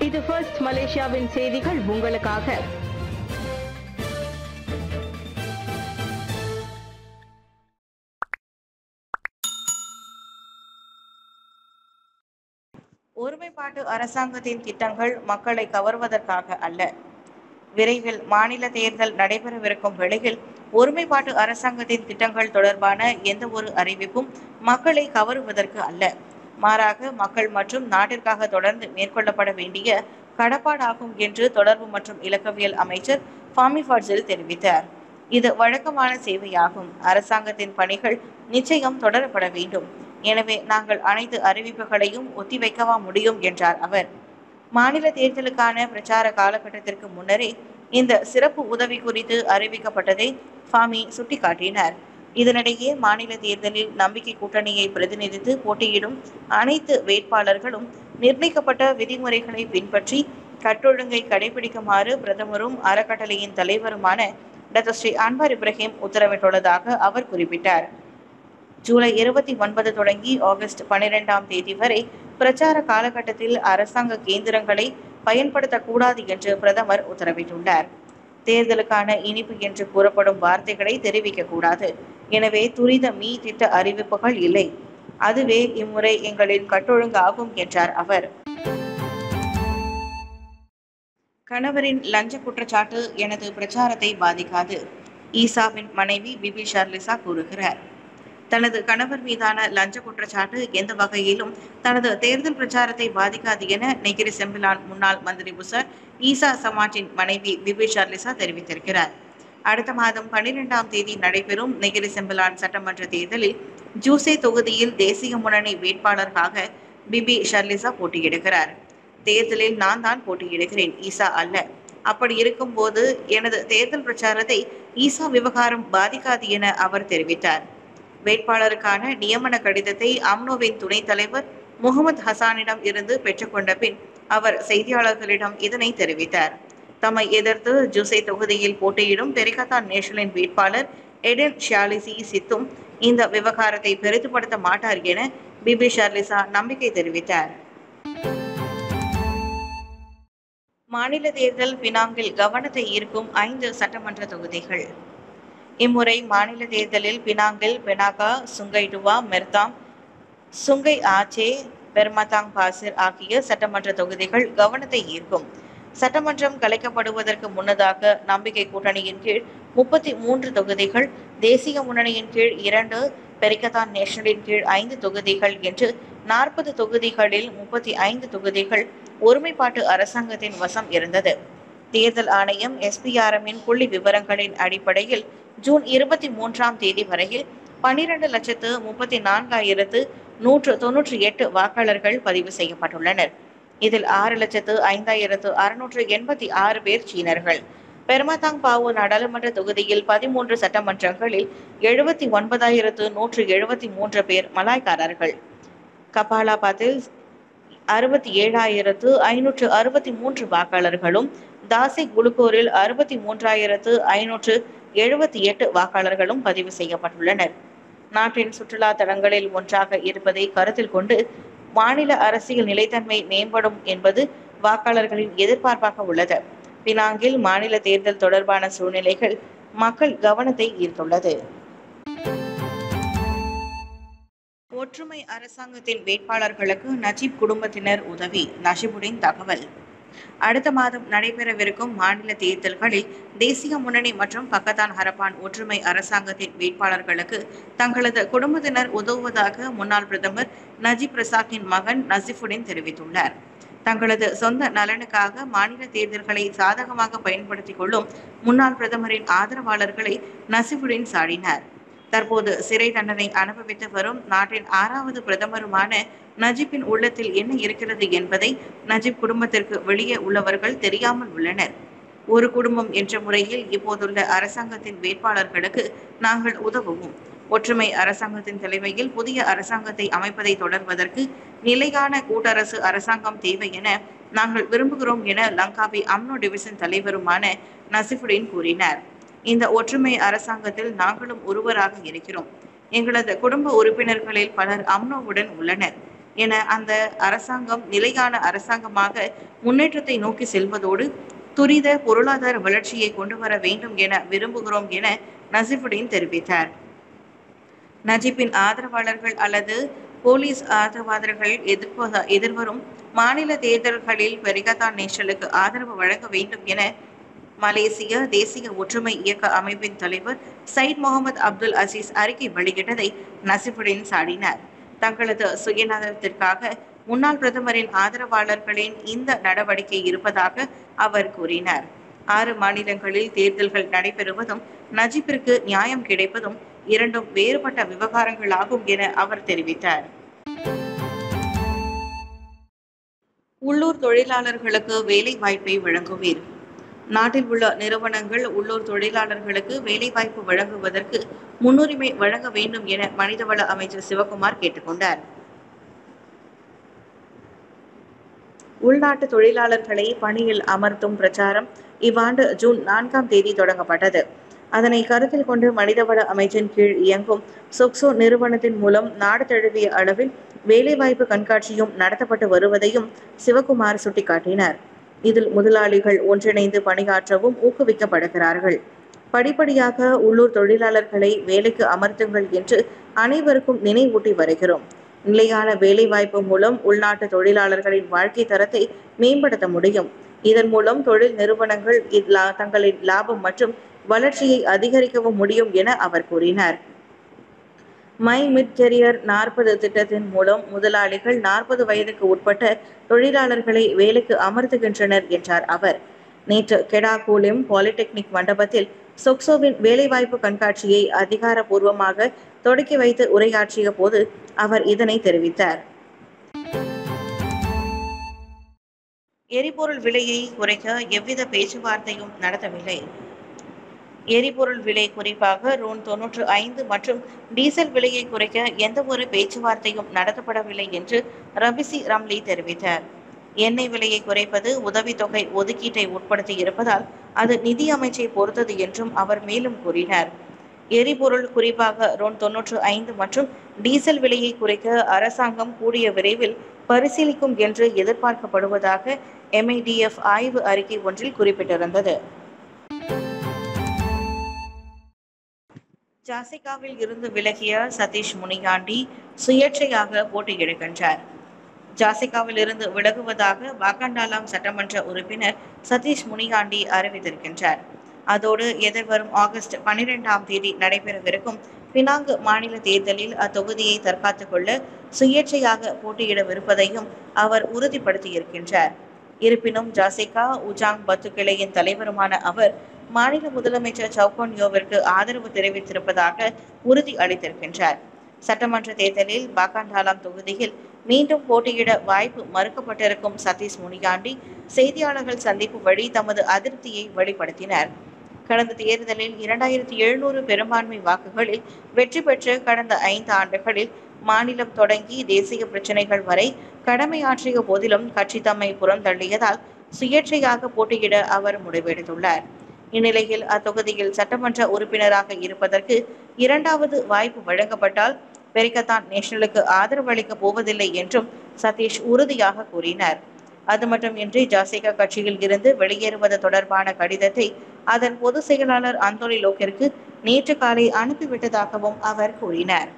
இது ஃபர்ஸ்ட் மலேசியாவின் செய்திகள் உங்களுக்காக ஒருமைப்பாட்டு அரசாங்கத்தின் திட்டங்கள் மக்களை கவர்வதற்காக அல்ல விரைவில் மாநில தேர்தல் நடைபெறவிருக்கும் வேளையில் ஒருமைப்பாட்டு அரசாங்கத்தின் திட்டங்கள் தொடர்பான எந்த ஒரு அறிவிப்பும் மக்களை கவருவதற்கு அல்ல மாறாக மக்கள் மற்றும் நாட்டிற்காக தொடர்ந்து மேற்கொள்ளப்பட வேண்டிய கடப்பாடாகும் என்று தொடர்பு மற்றும் இலக்கவியல் அமைச்சர் ஃபாமி ஃபர்சில் தெரிவித்தார் இது வழக்கமான சேவையாகும் அரசாங்கத்தின் பணிகள் நிச்சயம் தொடரப்பட வேண்டும் எனவே நாங்கள் அனைத்து அறிவிப்புகளையும் ஒத்திவைக்கவா முடியும் என்றார் அவர் மாநில தேர்தலுக்கான பிரச்சார காலகட்டத்திற்கு முன்னரே இந்த சிறப்பு உதவி குறித்து அறிவிக்கப்பட்டதை ஃபாமி சுட்டிக்காட்டினார் இதனிடையே மாநில தேர்தலில் நம்பிக்கை கூட்டணியை பிரதிநிதித்து போட்டியிடும் அனைத்து வேட்பாளர்களும் நிர்ணயிக்கப்பட்ட விதிமுறைகளை பின்பற்றி கட்டொழுங்கை கடைபிடிக்குமாறு பிரதமரும் அறக்கட்டளையின் தலைவருமான டாக்டர் ஸ்ரீ அன்வார் இப்ராஹிம் உத்தரவிட்டுள்ளதாக அவர் குறிப்பிட்டார் ஜூலை இருபத்தி ஒன்பது தொடங்கி ஆகஸ்ட் பனிரெண்டாம் தேதி வரை பிரச்சார காலகட்டத்தில் அரசாங்க கேந்திரங்களை பயன்படுத்தக்கூடாது என்று பிரதமர் உத்தரவிட்டுள்ளார் தேர்தலுக்கான இனிப்பு என்று கூறப்படும் வார்த்தைகளை தெரிவிக்கக்கூடாது எனவே துரித மீ திட்ட அறிவிப்புகள் இல்லை அதுவே இம்முறை எங்களின் கட்டொழுங்கு ஆகும் என்றார் அவர் கணவரின் லஞ்ச குற்றச்சாட்டு எனது பிரச்சாரத்தை பாதிக்காது ஈசாவின் மனைவி பிபி ஷர்லிசா கூறுகிறார் தனது கணவர் மீதான லஞ்ச குற்றச்சாட்டு எந்த வகையிலும் தனது தேர்தல் பிரச்சாரத்தை பாதிக்காது என நெகிரி செம்பிலான் முன்னாள் மந்திரி புசர் ஈசா சமாஜின் மனைவி பிபி ஷர்லிசா தெரிவித்திருக்கிறார் அடுத்த மாதம் பன்னிரெண்டாம் தேதி நடைபெறும் நெகிரி செம்பிலான் சட்டமன்ற தேர்தலில் ஜூசே தொகுதியில் தேசிய முன்னணி வேட்பாளராக பிபி ஷர்லிசா போட்டியிடுகிறார் தேர்தலில் நான் தான் போட்டியிடுகிறேன் ஈசா அல்ல அப்படி இருக்கும்போது எனது தேர்தல் பிரச்சாரத்தை ஈசா விவகாரம் பாதிக்காது என அவர் தெரிவித்தார் வேட்பாளருக்கான நியமன கடிதத்தை அம்னோவின் துணைத் தலைவர் முகமது ஹசானிடம் இருந்து பெற்றுக்கொண்ட பின் அவர் செய்தியாளர்களிடம் இதனை தெரிவித்தார் தம்மை எதிர்த்து ஜூசை தொகுதியில் போட்டியிடும் பெரிகத்தான் நேஷனலின் வேட்பாளர் எடென் ஷாலிசி சித்தும் இந்த விவகாரத்தை பெரிதுபடுத்த மாட்டார் என பிபி ஷர்லிசா நம்பிக்கை தெரிவித்தார் மாநில தேர்தல் பினாங்கில் கவனத்தை ஈர்க்கும் ஐந்து சட்டமன்ற தொகுதிகள் இம்முறை மாநில தேர்தலில் பினாங்கில் பெனாகா சுங்கைடுவா மெர்தாம் சுங்கை ஆச்சே பெர்மதாங் பாசிர் ஆகிய சட்டமன்ற தொகுதிகள் கவனத்தை ஈர்க்கும் சட்டமன்றம் கலைக்கப்படுவதற்கு முன்னதாக நம்பிக்கை கூட்டணியின் கீழ் முப்பத்தி மூன்று தொகுதிகள் தேசிய முன்னணியின் கீழ் இரண்டு பெரிக்கத்தான் நேஷனலின் கீழ் ஐந்து தொகுதிகள் என்று நாற்பது தொகுதிகளில் முப்பத்தி ஐந்து தொகுதிகள் ஒருமைப்பாட்டு அரசாங்கத்தின் வசம் இருந்தது தேர்தல் ஆணையம் எஸ்பிஆர்எம்மின் புள்ளி விவரங்களின் அடிப்படையில் ஜூன் இருபத்தி மூன்றாம் தேதி வரையில் பனிரெண்டு லட்சத்து முப்பத்தி நான்காயிரத்து நூற்று தொன்னூற்றி எட்டு வாக்காளர்கள் பதிவு செய்யப்பட்டுள்ளனர் இதில் ஆறு லட்சத்து ஐந்தாயிரத்து அறுநூற்று எண்பத்தி ஆறு பேர் சீனர்கள் பெர்மதாங் பாவு நாடாளுமன்ற தொகுதியில் பதிமூன்று சட்டமன்றங்களில் எழுபத்தி ஒன்பதாயிரத்து நூற்று எழுபத்தி மூன்று பேர் மலாய்க்காரர்கள் கபாலாபாத்தில் அறுபத்தி ஏழாயிரத்து ஐநூற்று அறுபத்தி மூன்று வாக்காளர்களும் தாசி குலுக்கோரில் அறுபத்தி மூன்றாயிரத்து ஐநூற்று எழுபத்தி எட்டு வாக்காளர்களும் பதிவு செய்யப்பட்டுள்ளனர் நாட்டின் சுற்றுலா தலங்களில் ஒன்றாக இருப்பதை கருத்தில் கொண்டு மாநில அரசியல் நிலைத்தன்மை மேம்படும் என்பது வாக்காளர்களின் எதிர்பார்ப்பாக உள்ளது பினாங்கில் மாநில தேர்தல் தொடர்பான சூழ்நிலைகள் மக்கள் கவனத்தை ஈர்த்துள்ளது ஒற்றுமை அரசாங்கத்தின் வேட்பாளர்களுக்கு நஜீப் குடும்பத்தினர் உதவி நஜிபுடின் தகவல் அடுத்த மாதம் நடைபெறவிருக்கும் மாநில தேர்தல்களில் தேசிய முன்னணி மற்றும் பக்கத்தான் ஹரப்பான் ஒற்றுமை அரசாங்கத்தின் வேட்பாளர்களுக்கு தங்களது குடும்பத்தினர் உதவுவதாக முன்னாள் பிரதமர் நஜீப் ரசாக்கின் மகன் நசிஃபுடின் தெரிவித்துள்ளார் தங்களது சொந்த நலனுக்காக மாநில தேர்தல்களை சாதகமாக பயன்படுத்திக் கொள்ளும் முன்னாள் பிரதமரின் ஆதரவாளர்களை நசிஃபுடின் சாடினார் தற்போது சிறை தண்டனை அனுபவித்து வரும் நாட்டின் ஆறாவது பிரதமருமான நஜீப்பின் உள்ளத்தில் என்ன இருக்கிறது என்பதை நஜீப் குடும்பத்திற்கு வெளியே உள்ளவர்கள் தெரியாமல் உள்ளனர் ஒரு குடும்பம் என்ற முறையில் இப்போதுள்ள அரசாங்கத்தின் வேட்பாளர்களுக்கு நாங்கள் உதவுவோம் ஒற்றுமை அரசாங்கத்தின் தலைமையில் புதிய அரசாங்கத்தை அமைப்பதை தொடர்வதற்கு நிலையான கூட்டரசு அரசாங்கம் தேவை என நாங்கள் விரும்புகிறோம் என லங்காவி அம்னோ டிவிஷன் தலைவருமான நசிஃபுடின் கூறினார் இந்த ஒற்றுமை அரசாங்கத்தில் நாங்களும் ஒருவராக இருக்கிறோம் எங்களது குடும்ப உறுப்பினர்களில் பலர் அம்னோவுடன் உள்ளனர் என அந்த அரசாங்கம் நிலையான அரசாங்கமாக முன்னேற்றத்தை நோக்கி செல்வதோடு துரித பொருளாதார வளர்ச்சியை கொண்டு வர வேண்டும் என விரும்புகிறோம் என நசிபுடீன் தெரிவித்தார் நஜீப்பின் ஆதரவாளர்கள் அல்லது போலீஸ் ஆதரவாளர்கள் எதிர்ப்பத எதிர்வரும் மாநில தேர்தல்களில் பெரிகத்தான் நேஷனலுக்கு ஆதரவு வழங்க வேண்டும் என மலேசிய தேசிய ஒற்றுமை இயக்க அமைப்பின் தலைவர் சயிட் முகமது அப்துல் அசீஸ் அறிக்கை வெளியிட்டதை நசிபுடீன் சாடினார் தங்களது சுயநலத்திற்காக முன்னாள் பிரதமரின் ஆதரவாளர்களின் இந்த நடவடிக்கை இருப்பதாக அவர் கூறினார் ஆறு மாநிலங்களில் தேர்தல்கள் நடைபெறுவதும் நஜீப்பிற்கு நியாயம் கிடைப்பதும் இரண்டும் வேறுபட்ட விவகாரங்களாகும் என அவர் தெரிவித்தார் உள்ளூர் தொழிலாளர்களுக்கு வேலை வாய்ப்பை வழங்குவீர் நாட்டில் உள்ள நிறுவனங்கள் உள்ளூர் தொழிலாளர்களுக்கு வேலைவாய்ப்பு வழங்குவதற்கு முன்னுரிமை வழங்க வேண்டும் என மனிதவள அமைச்சர் சிவகுமார் கேட்டுக்கொண்டார் உள்நாட்டு தொழிலாளர்களை பணியில் அமர்த்தும் பிரச்சாரம் இவ்வாண்டு ஜூன் நான்காம் தேதி தொடங்கப்பட்டது அதனை கருத்தில் கொண்டு மனிதவள அமைச்சின் கீழ் இயங்கும் சொக்சோ நிறுவனத்தின் மூலம் நாடு தழுவிய அளவில் வேலைவாய்ப்பு கண்காட்சியும் நடத்தப்பட்டு வருவதையும் சிவகுமார் சுட்டிக்காட்டினார் இதில் முதலாளிகள் ஒன்றிணைந்து பணியாற்றவும் ஊக்குவிக்கப்படுகிறார்கள் படிப்படியாக உள்ளூர் தொழிலாளர்களை வேலைக்கு அமர்த்துங்கள் என்று அனைவருக்கும் நினைவூட்டி வருகிறோம் நிலையான வேலைவாய்ப்பு மூலம் உள்நாட்டு தொழிலாளர்களின் வாழ்க்கை தரத்தை மேம்படுத்த முடியும் இதன் மூலம் தொழில் நிறுவனங்கள் இலா- தங்களின் லாபம் மற்றும் வளர்ச்சியை அதிகரிக்கவும் முடியும் என அவர் கூறினார் மை மிட் கெரியர் நாற்பது திட்டத்தின் மூலம் முதலாளிகள் நாற்பது வயதுக்கு உட்பட்ட தொழிலாளர்களை வேலைக்கு அமர்த்துகின்றனர் என்றார் அவர் நேற்று கெடாகூலிம் பாலிடெக்னிக் மண்டபத்தில் சொக்சோவின் வேலைவாய்ப்பு கண்காட்சியை அதிகாரப்பூர்வமாக தொடக்கி வைத்து உரையாற்றிய போது அவர் இதனை தெரிவித்தார் எரிபொருள் விலையை குறைக்க எவ்வித பேச்சுவார்த்தையும் நடத்தவில்லை எரிபொருள் விலை குறிப்பாக ரூன் தொன்னூற்று ஐந்து மற்றும் டீசல் விலையை குறைக்க எந்த ஒரு பேச்சுவார்த்தையும் நடத்தப்படவில்லை என்று ரபிசி ரம்லி தெரிவித்தார் எண்ணெய் விலையை குறைப்பது உதவித்தொகை ஒதுக்கீட்டை உட்படுத்தி இருப்பதால் அது நிதி அமைச்சை பொறுத்தது என்றும் அவர் மேலும் கூறினார் எரிபொருள் குறிப்பாக ரோன் தொன்னூற்று ஐந்து மற்றும் டீசல் விலையை குறைக்க அரசாங்கம் கூடிய விரைவில் பரிசீலிக்கும் என்று எதிர்பார்க்கப்படுவதாக எம்ஐடிஎஃப் ஆய்வு அறிக்கை ஒன்றில் குறிப்பிட்டிருந்தது ஜாசிகாவில் இருந்து விலகிய சதீஷ் முனியாண்டி சுயேட்சையாக போட்டியிடுகின்றார் ஜாசிகாவில் இருந்து விலகுவதாக வாகண்டாலாம் சட்டமன்ற உறுப்பினர் சதீஷ் முனியாண்டி அறிவித்திருக்கின்றார் அதோடு எதிர்வரும் ஆகஸ்ட் பனிரெண்டாம் தேதி நடைபெறவிருக்கும் பினாங்கு மாநில தேர்தலில் அத்தொகுதியை தற்காத்துக் கொள்ள சுயேட்சையாக போட்டியிடவிருப்பதையும் அவர் உறுதிப்படுத்தியிருக்கின்றார் இருப்பினும் ஜாசிகா உஜாங் பத்து கிளையின் தலைவருமான அவர் மாநில முதலமைச்சர் சவுகோன்யோவிற்கு ஆதரவு தெரிவித்திருப்பதாக உறுதி அளித்திருக்கின்றார் சட்டமன்ற தேர்தலில் பாகாண்டாலாம் தொகுதியில் மீண்டும் போட்டியிட வாய்ப்பு மறுக்கப்பட்டிருக்கும் சதீஷ் முனியாண்டி செய்தியாளர்கள் சந்திப்பு வழி தமது அதிருப்தியை வெளிப்படுத்தினார் கடந்த தேர்தலில் இரண்டாயிரத்தி எழுநூறு பெரும்பான்மை வாக்குகளில் வெற்றி பெற்ற கடந்த ஐந்து ஆண்டுகளில் மாநிலம் தொடங்கி தேசிய பிரச்சினைகள் வரை கடமையாற்றிய போதிலும் கட்சி தம்மை புறந்தள்ளியதால் சுயேட்சையாக போட்டியிட அவர் முடிவெடுத்துள்ளார் இந்நிலையில் அத்தொகுதியில் சட்டமன்ற உறுப்பினராக இருப்பதற்கு இரண்டாவது வாய்ப்பு வழங்கப்பட்டால் பெரிக்கத்தான் நேஷனலுக்கு ஆதரவு அளிக்கப் போவதில்லை என்றும் சதீஷ் உறுதியாக கூறினார் அது மட்டுமின்றி ஜாசிகா கட்சியில் இருந்து வெளியேறுவது தொடர்பான கடிதத்தை அதன் பொதுச் செயலாளர் அந்தோனி லோக்கிற்கு நேற்று காலை அனுப்பிவிட்டதாகவும் அவர் கூறினார்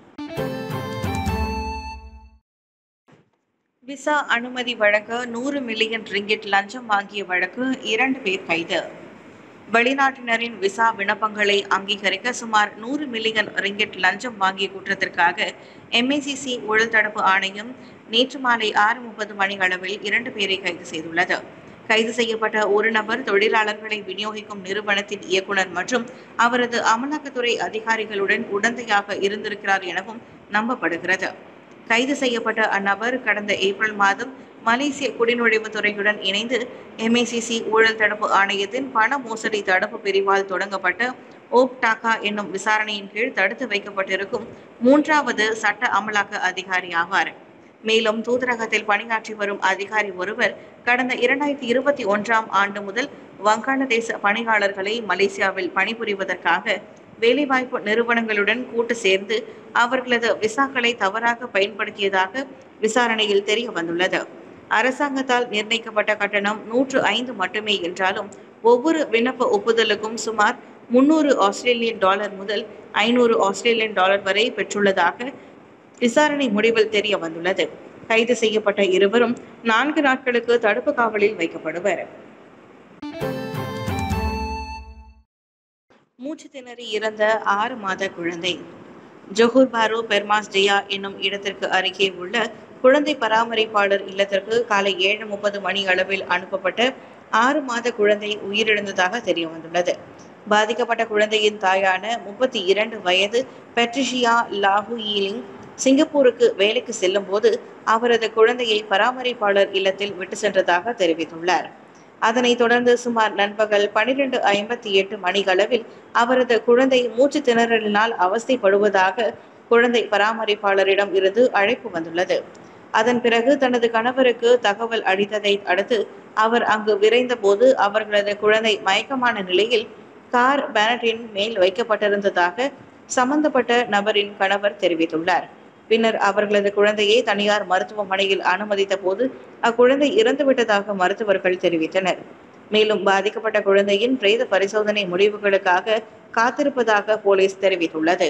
விசா அனுமதி வழங்க நூறு மில்லியன் ரிங்கிட் லஞ்சம் வாங்கிய வழக்கு இரண்டு பேர் கைது வெளிநாட்டினரின் விசா விண்ணப்பங்களை அங்கீகரிக்க சுமார் நூறு மில்லியன் ரிங்கிட் லஞ்சம் வாங்கிய குற்றத்திற்காக எம்ஏசிசி ஊழல் தடுப்பு ஆணையம் நேற்று மாலை ஆறு முப்பது மணி அளவில் இரண்டு பேரை கைது செய்துள்ளது கைது செய்யப்பட்ட ஒரு நபர் தொழிலாளர்களை விநியோகிக்கும் நிறுவனத்தின் இயக்குனர் மற்றும் அவரது அமலாக்கத்துறை அதிகாரிகளுடன் உடந்தையாக இருந்திருக்கிறார் எனவும் நம்பப்படுகிறது கைது செய்யப்பட்ட அந்நபர் கடந்த ஏப்ரல் மாதம் மலேசிய குடிநுழைவு துறையுடன் இணைந்து எம்ஏசிசி ஊழல் தடுப்பு ஆணையத்தின் பண மோசடி தடுப்பு பிரிவால் தொடங்கப்பட்ட ஓப் டாக்கா என்னும் விசாரணையின் கீழ் தடுத்து வைக்கப்பட்டிருக்கும் மூன்றாவது சட்ட அமலாக்க அதிகாரி ஆவார் மேலும் தூதரகத்தில் பணியாற்றி வரும் அதிகாரி ஒருவர் கடந்த இரண்டாயிரத்தி இருபத்தி ஒன்றாம் ஆண்டு முதல் வங்காளதேச பணியாளர்களை மலேசியாவில் பணிபுரிவதற்காக வேலைவாய்ப்பு நிறுவனங்களுடன் கூட்டு சேர்ந்து அவர்களது விசாக்களை தவறாக பயன்படுத்தியதாக விசாரணையில் தெரிய வந்துள்ளது அரசாங்கத்தால் நிர்ணயிக்கப்பட்ட கட்டணம் நூற்று ஐந்து மட்டுமே என்றாலும் ஒவ்வொரு விண்ணப்ப ஒப்புதலுக்கும் சுமார் முன்னூறு ஆஸ்திரேலியன் டாலர் முதல் ஐநூறு ஆஸ்திரேலியன் டாலர் வரை பெற்றுள்ளதாக விசாரணை முடிவில் தெரிய வந்துள்ளது கைது செய்யப்பட்ட இருவரும் நான்கு நாட்களுக்கு தடுப்பு காவலில் வைக்கப்படுவர் மூச்சு திணறி இறந்த ஆறு மாத குழந்தை ஜொஹூர் பாரு பெர்மாஸ் ஜெயா என்னும் இடத்திற்கு அருகே உள்ள குழந்தை பராமரிப்பாளர் இல்லத்திற்கு காலை ஏழு முப்பது மணி அளவில் அனுப்பப்பட்ட ஆறு மாத குழந்தை உயிரிழந்ததாக தெரிய வந்துள்ளது பாதிக்கப்பட்ட குழந்தையின் தாயான முப்பத்தி இரண்டு வயது பெட்ரிஷியா லாஹு ஈலிங் சிங்கப்பூருக்கு வேலைக்கு செல்லும் போது அவரது குழந்தையை பராமரிப்பாளர் இல்லத்தில் விட்டு சென்றதாக தெரிவித்துள்ளார் அதனைத் தொடர்ந்து சுமார் நண்பகல் பனிரெண்டு ஐம்பத்தி எட்டு மணிகளவில் அவரது குழந்தை மூச்சு திணறலினால் அவஸ்தைப்படுவதாக குழந்தை பராமரிப்பாளரிடம் இருந்து அழைப்பு வந்துள்ளது அதன் பிறகு தனது கணவருக்கு தகவல் அளித்ததை அடுத்து அவர் அங்கு விரைந்த போது அவர்களது குழந்தை மயக்கமான நிலையில் கார் பேனட்டின் மேல் வைக்கப்பட்டிருந்ததாக சம்பந்தப்பட்ட நபரின் கணவர் தெரிவித்துள்ளார் பின்னர் அவர்களது குழந்தையை தனியார் மருத்துவமனையில் அனுமதித்த போது அக்குழந்தை இறந்துவிட்டதாக மருத்துவர்கள் தெரிவித்தனர் மேலும் பாதிக்கப்பட்ட குழந்தையின் பிரேத பரிசோதனை முடிவுகளுக்காக காத்திருப்பதாக போலீஸ் தெரிவித்துள்ளது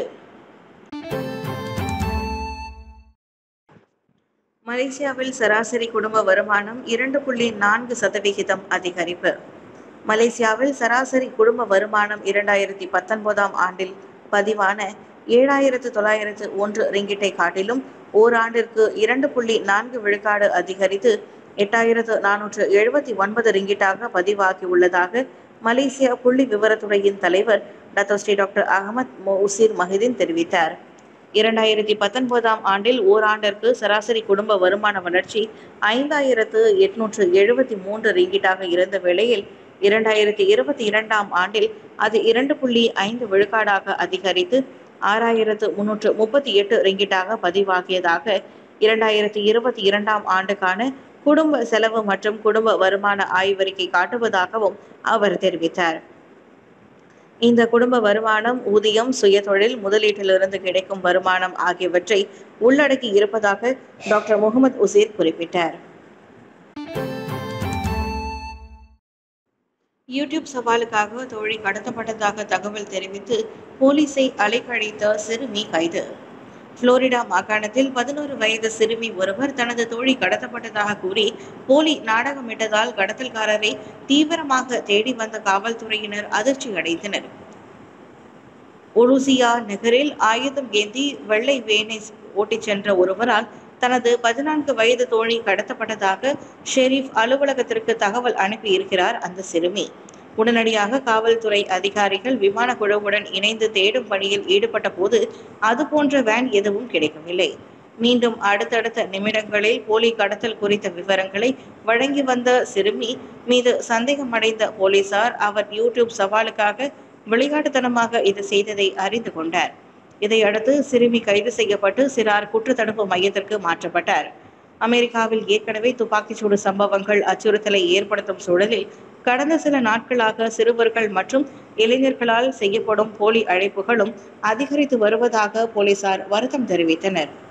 மலேசியாவில் சராசரி குடும்ப வருமானம் இரண்டு புள்ளி நான்கு சதவிகிதம் அதிகரிப்பு மலேசியாவில் சராசரி குடும்ப வருமானம் இரண்டாயிரத்தி பத்தொன்பதாம் ஆண்டில் பதிவான ஏழாயிரத்து தொள்ளாயிரத்து ஒன்று ரிங்கிட்டை காட்டிலும் ஓராண்டிற்கு இரண்டு புள்ளி நான்கு விழுக்காடு அதிகரித்து எட்டாயிரத்து நானூற்று எழுபத்தி ஒன்பது ரிங்கிட்டாக பதிவாகியுள்ளதாக மலேசியா புள்ளி விவரத்துறையின் தலைவர் Dato Sri doctor Ahmad Mohd Uzir Mahidin தெரிவித்தார் இரண்டாயிரத்தி பத்தொன்பதாம் ஆண்டில் ஓராண்டிற்கு சராசரி குடும்ப வருமான வளர்ச்சி ஐந்தாயிரத்து எட்நூற்று எழுபத்தி மூன்று ரிங்கிட்டாக இருந்த வேளையில் இரண்டாயிரத்தி இருபத்தி இரண்டாம் ஆண்டில் அது இரண்டு புள்ளி ஐந்து விழுக்காடாக அதிகரித்து ஆறாயிரத்து முன்னூற்று முப்பத்தி எட்டு ரிங்கிட்டாக பதிவாகியதாக இரண்டாயிரத்தி இருபத்தி இரண்டாம் ஆண்டுக்கான குடும்ப செலவு மற்றும் குடும்ப வருமான ஆய்வறிக்கை காட்டுவதாகவும் அவர் தெரிவித்தார் இந்த குடும்ப வருமானம் ஊதியம் சுயதொழில் முதலீட்டிலிருந்து கிடைக்கும் வருமானம் ஆகியவற்றை உள்ளடக்கி இருப்பதாக டாக்டர் முகமது உசேர் குறிப்பிட்டார் யூடியூப் சவாலுக்காக தோழி கடத்தப்பட்டதாக தகவல் தெரிவித்து போலீஸை அலைக்கழித்த சிறுமி கைது புளோரிடா மாகாணத்தில் பதினோரு வயது சிறுமி ஒருவர் தனது தோழி கடத்தப்பட்டதாக கூறி போலி நாடகமிட்டதால் கடத்தல்காரரை தீவிரமாக தேடி வந்த காவல்துறையினர் அதிர்ச்சி அடைந்தனர் ஒலுசியா நகரில் ஆயுதம் ஏந்தி வெள்ளை வேனை ஓட்டிச் சென்ற ஒருவரால் தனது பதினான்கு வயது தோழி கடத்தப்பட்டதாக ஷெரீப் அலுவலகத்திற்கு தகவல் அனுப்பியிருக்கிறார் அந்த சிறுமி உடனடியாக காவல்துறை அதிகாரிகள் விமான குழுவுடன் இணைந்து தேடும் பணியில் ஈடுபட்ட போது அது போன்ற வேன் எதுவும் கிடைக்கவில்லை மீண்டும் அடுத்தடுத்த நிமிடங்களில் போலி கடத்தல் குறித்த விவரங்களை வழங்கி வந்த சிறுமி மீது சந்தேகமடைந்த போலீசார் அவர் யூடியூப் சவாலுக்காக விளையாட்டுத்தனமாக இது செய்ததை அறிந்து கொண்டார் இதையடுத்து சிறுமி கைது செய்யப்பட்டு சிறார் குற்றத்தடுப்பு மையத்திற்கு மாற்றப்பட்டார் அமெரிக்காவில் ஏற்கனவே துப்பாக்கிச்சூடு சம்பவங்கள் அச்சுறுத்தலை ஏற்படுத்தும் சூழலில் கடந்த சில நாட்களாக சிறுவர்கள் மற்றும் இளைஞர்களால் செய்யப்படும் போலி அழைப்புகளும் அதிகரித்து வருவதாக போலீசார் வருத்தம் தெரிவித்தனர்